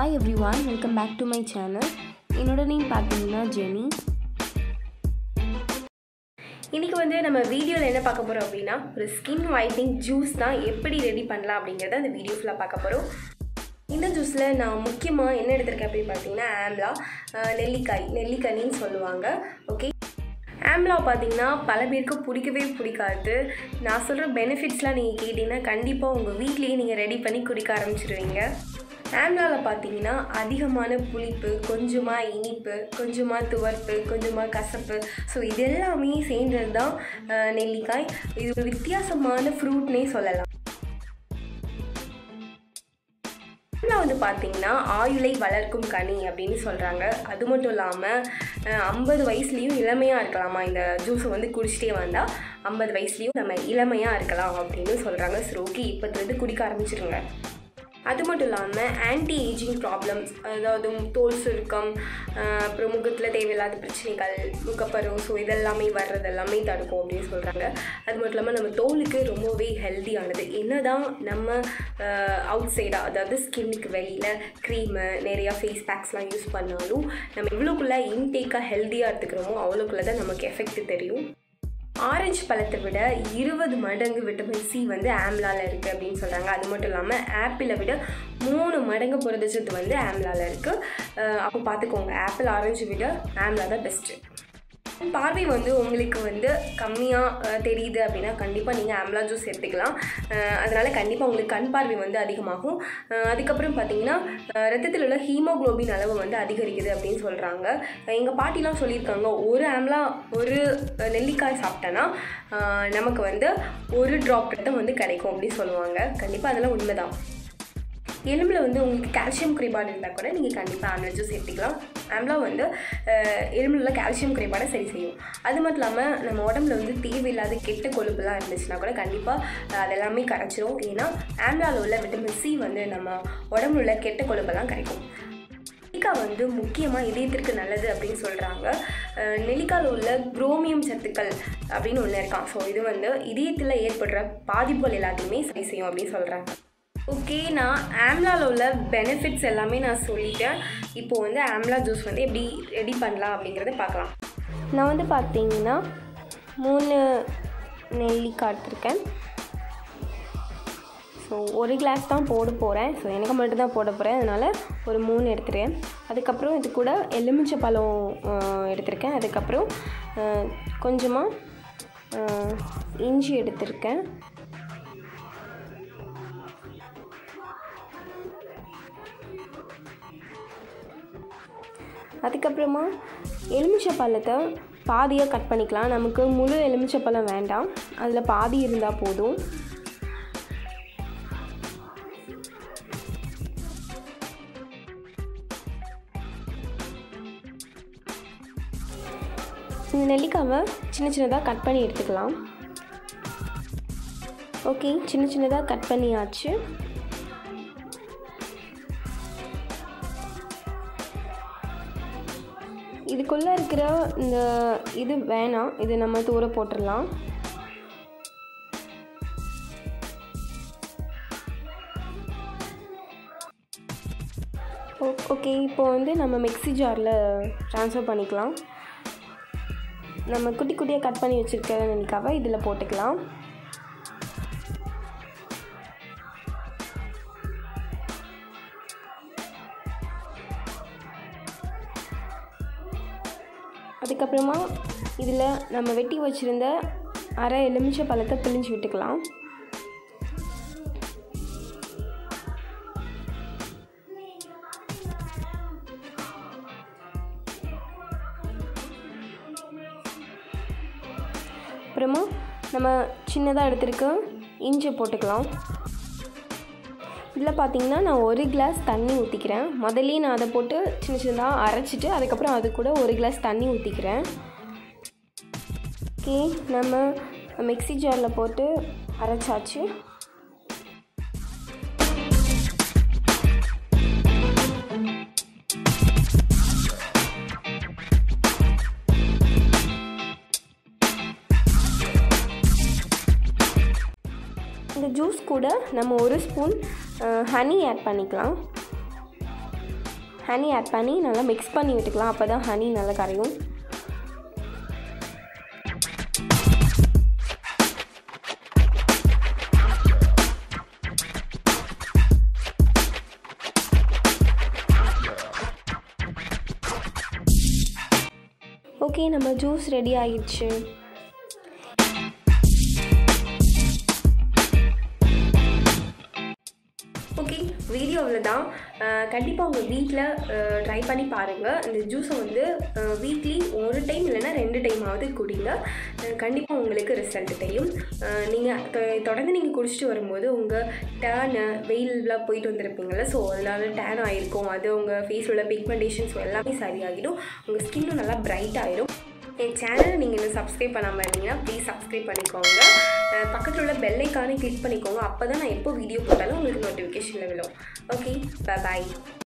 hi everyone welcome back to my channel என்னோட name பார்த்தீங்கன்னா ஜெனி இன்றைக்கி வந்து நம்ம வீடியோவில் என்ன பார்க்க போகிறோம் அப்படின்னா ஒரு ஸ்கின் ஒயிட்னிங் ஜூஸ் தான் எப்படி ரெடி பண்ணலாம் அப்படிங்கிறத அந்த வீடியோ ஃபுல்லாக பார்க்க போகிறோம் இந்த ஜூஸில் நான் முக்கியமாக என்ன எடுத்திருக்கேன் அப்படின்னு பார்த்தீங்கன்னா ஆம்லா அஹ், நெல்லிக்காய் நெல்லிக்கனின்னு சொல்லுவாங்க ஓகே ஆம்லா பார்த்தீங்கன்னா பல பேருக்கு பிடிக்கவே பிடிக்காது நான் சொல்கிற பெனிஃபிட்ஸ்லாம் நீங்கள் கேட்டிங்கன்னா கண்டிப்பாக உங்கள் வீட்லேயே நீங்கள் ரெடி பண்ணி குடிக்க ஆரம்பிச்சிடுவீங்க ஆம்லாவில் பார்த்தீங்கன்னா அதிகமான புளிப்பு கொஞ்சமாக இனிப்பு கொஞ்சமாக துவர்ப்பு கொஞ்சமாக கசப்பு ஸோ இது எல்லாமே சேர்ந்தது தான் அஹ், நெல்லிக்காய் இது ஒரு வித்தியாசமான ஃப்ரூட்னே சொல்லலாம் ஆம்லா வந்து பார்த்தீங்கன்னா ஆயுளை வளர்க்கும் கனி அப்படின்னு சொல்கிறாங்க அது மட்டும் இல்லாமல் ஐம்பது வயசுலேயும் இளமையாக இருக்கலாமா இந்த ஜூஸை வந்து குடிச்சிட்டே வந்தால் ஐம்பது வயசுலேயும் நம்ம இளமையாக இருக்கலாம் அப்படின்னு சொல்கிறாங்க சரி ஓகே இப்போத்துலேருந்து குடிக்க ஆரம்பிச்சிருங்க அது மட்டும் இல்லாமல் ஆன்டி ஏஜிங் ப்ராப்ளம்ஸ் அதாவது தோல் சுருக்கம் அஹ், அப்புறம் முகத்தில் தேவையில்லாத பிரச்சனைகள் முகப்பரு ஸோ இதெல்லாமே வர்றது எல்லாமே தடுக்கும் அப்படின்னு சொல்கிறாங்க அது மட்டும் இல்லாமல் நம்ம தோலுக்கு ரொம்பவே ஹெல்த்தியானது என்ன தான் நம்ம அவுட் சைடாக அதாவது ஸ்கின்னுக்கு வெளியில் க்ரீமு நிறையா ஃபேஸ் பேக்ஸ்லாம் யூஸ் பண்ணாலும் நம்ம எவ்வளோக்குள்ளே இன்டேக்காக ஹெல்த்தியாக எடுத்துக்கிறோமோ அவ்வளோக்குள்ளே தான் நமக்கு எஃபெக்ட் தெரியும் ஆரஞ்சு பழத்தை விட இருபது மடங்கு விட்டமின் சி வந்து ஆம்லாவில் இருக்குது அப்படின்னு சொல்கிறாங்க அது மட்டும் இல்லாமல் ஆப்பிளை விட மூணு மடங்கு புரதச்சத்து வந்து ஆம்லாவில் இருக்குது அப்போ பார்த்துக்கோங்க ஆப்பிள் ஆரஞ்சு விட ஆம்லா தான் பெஸ்ட்டு பார்வை வந்து உங்களுக்கு வந்து கம்மியாக தெரியுது அப்படின்னா கண்டிப்பாக நீங்கள் ஆம்லா ஜூஸ் எடுத்துக்கலாம் அஹ், அதனால கண்டிப்பாக உங்களுக்கு கண் பார்வை வந்து அதிகமாகும் அஹ், அதுக்கப்புறம் பார்த்தீங்கன்னா அஹ், ரத்தத்தில் உள்ள ஹீமோகுளோபின் அளவு வந்து அதிகரிக்குது அப்படின்னு சொல்கிறாங்க எங்கள் பாட்டிலாம் சொல்லியிருக்காங்க ஒரு ஆம்லா ஒரு அஹ், நெல்லிக்காய் சாப்பிட்டோன்னா அஹ், நமக்கு வந்து ஒரு ட்ராப் ரத்தம் வந்து கிடைக்கும் அப்படின்னு சொல்லுவாங்க கண்டிப்பாக அதெல்லாம் உண்மைதான் எலும்பில் வந்து உங்களுக்கு கால்சியம் குறைபாடு இருந்தால் கூட நீங்கள் கண்டிப்பாக ஆம்லா ஜூஸ் எடுத்துக்கலாம் ஆம்லா வந்து அஹ், எலும்பில் உள்ள கால்சியம் குறைபாடை சரி செய்யும் அது மட்டும் இல்லாமல் நம்ம உடம்புல வந்து தேவையில்லாத கெட்ட கொழுப்புலாம் இருந்துச்சுன்னா கூட கண்டிப்பாக அதெல்லாமே கரைச்சிரும் ஏன்னா ஆம்லாவில் உள்ள விட்டமின் சி வந்து நம்ம உடம்புல உள்ள கெட்ட கொழுப்பெல்லாம் கரைக்கும் நெல்லிக்காய் வந்து முக்கியமாக இதயத்திற்கு நல்லது அப்படின்னு சொல்கிறாங்க நெல்லிக்காயில் உள்ள குரோமியம் சத்துக்கள் அப்படின்னு ஒன்று இருக்கான் ஸோ இது வந்து இதயத்தில் ஏற்படுற பாதிப்புகள் எல்லாத்தையுமே சரி செய்யும் அப்படின்னு சொல்கிறாங்க ஓகே நான் ஆம்லாவில் உள்ள பெனிஃபிட்ஸ் எல்லாமே நான் சொல்லிட்டேன் இப்போது வந்து ஆம்லா ஜூஸ் வந்து எப்படி ரெடி பண்ணலாம் அப்படிங்கிறத பார்க்கலாம் நான் வந்து பார்த்தீங்கன்னா மூணு நெல்லிக்காய் எடுத்திருக்கேன் ஸோ ஒரு கிளாஸ் தான் போட போகிறேன் ஸோ எனக்கு மட்டும் தான் போட போகிறேன் அதனால் ஒரு மூணு எடுத்துருக்கேன் அதுக்கப்புறம் இது கூட எலுமிச்சை பழம் அஹ், எடுத்திருக்கேன் அதுக்கப்புறம் அஹ், கொஞ்சமாக அஹ், இஞ்சி எடுத்திருக்கேன் அதுக்கப்புறமா எலுமிச்சை பழத்தை பாதியாக கட் பண்ணிக்கலாம் நமக்கு முழு எலுமிச்சை பழம் வேண்டாம் அதில் பாதி இருந்தால் போதும் இந்த நெல்லிக்காவை சின்ன சின்னதாக கட் பண்ணி எடுத்துக்கலாம் ஓகே சின்ன சின்னதாக கட் பண்ணியாச்சு இதுக்குள்ளே இருக்கிற இந்த இது வேணாம் இது நம்ம தூர போட்டுடலாம் ஓ- ஓகே இப்போ வந்து நம்ம மிக்ஸி ஜாரில் ட்ரான்ஸ்ஃபர் பண்ணிக்கலாம் நம்ம குட்டி குட்டியாக கட் பண்ணி வச்சுருக்க நெல்லிக்காவை இதில் போட்டுக்கலாம் அதுக்கப்புறமா இதில் நம்ம வெட்டி வச்சுருந்த அரை எலுமிச்சை பழத்தை பிழிஞ்சு விட்டுக்கலாம் அப்புறமா நம்ம சின்னதாக எடுத்துருக்க இஞ்சி போட்டுக்கலாம் இதில் பார்த்தீங்கன்னா நான் ஒரு கிளாஸ் தண்ணி ஊற்றிக்கிறேன் முதல்லயே நான் அதை போட்டு சின்ன சின்னதாக அரைச்சிட்டு அதுக்கப்புறம் அது கூட ஒரு கிளாஸ் தண்ணி ஊற்றிக்கிறேன் ஓகே நம்ம மிக்ஸி ஜாரில் போட்டு அரைச்சாச்சு இந்த ஜூஸ் கூட நம்ம ஒரு ஸ்பூன் ஹனி ஆட் பண்ணிக்கலாம் ஹனி ஆட் பண்ணி நல்லா மிக்ஸ் பண்ணி விட்டுக்கலாம் அப்போ தான் ஹனி நல்லா கரையும் ஓகே நம்ம ஜூஸ் ரெடி ஆயிடுச்சு ஓகே வீடியோ அவ்வளோதான் கண்டிப்பாக உங்கள் வீட்டில் ட்ரை பண்ணி பாருங்கள் இந்த ஜூஸை வந்து வீக்லி ஒரு டைம் இல்லைன்னா ரெண்டு டைமாவது குடிங்க கண்டிப்பாக உங்களுக்கு ரிசல்ட் தெரியும் நீங்கள் தொடர்ந்து நீங்கள் குடிச்சிட்டு வரும்போது உங்கள் டேனு வெயிலில் போயிட்டு வந்திருப்பீங்கள்ல ஸோ அதனால டேன் ஆகிருக்கும் அது உங்கள் ஃபேஸில் உள்ள பிக்மெண்டேஷன்ஸ் எல்லாமே சரியாகிடும் உங்கள் ஸ்கின்னும் நல்லா பிரைட் ஆகிடும் என் சேனலை நீங்கள் இன்னும் சப்ஸ்கிரைப் பண்ணாமல் இருந்தீங்கன்னா ப்ளீஸ் சப்ஸ்கிரைப் பண்ணிக்கோங்க அஹ் பக்கத்தில் உள்ள பெல்லைக்கானே கிளிக் பண்ணிக்கோங்க அப்போ தான் நான் எப்போ வீடியோ போட்டாலும் உங்களுக்கு நோட்டிஃபிகேஷனில் விழும் ஓகே பாய்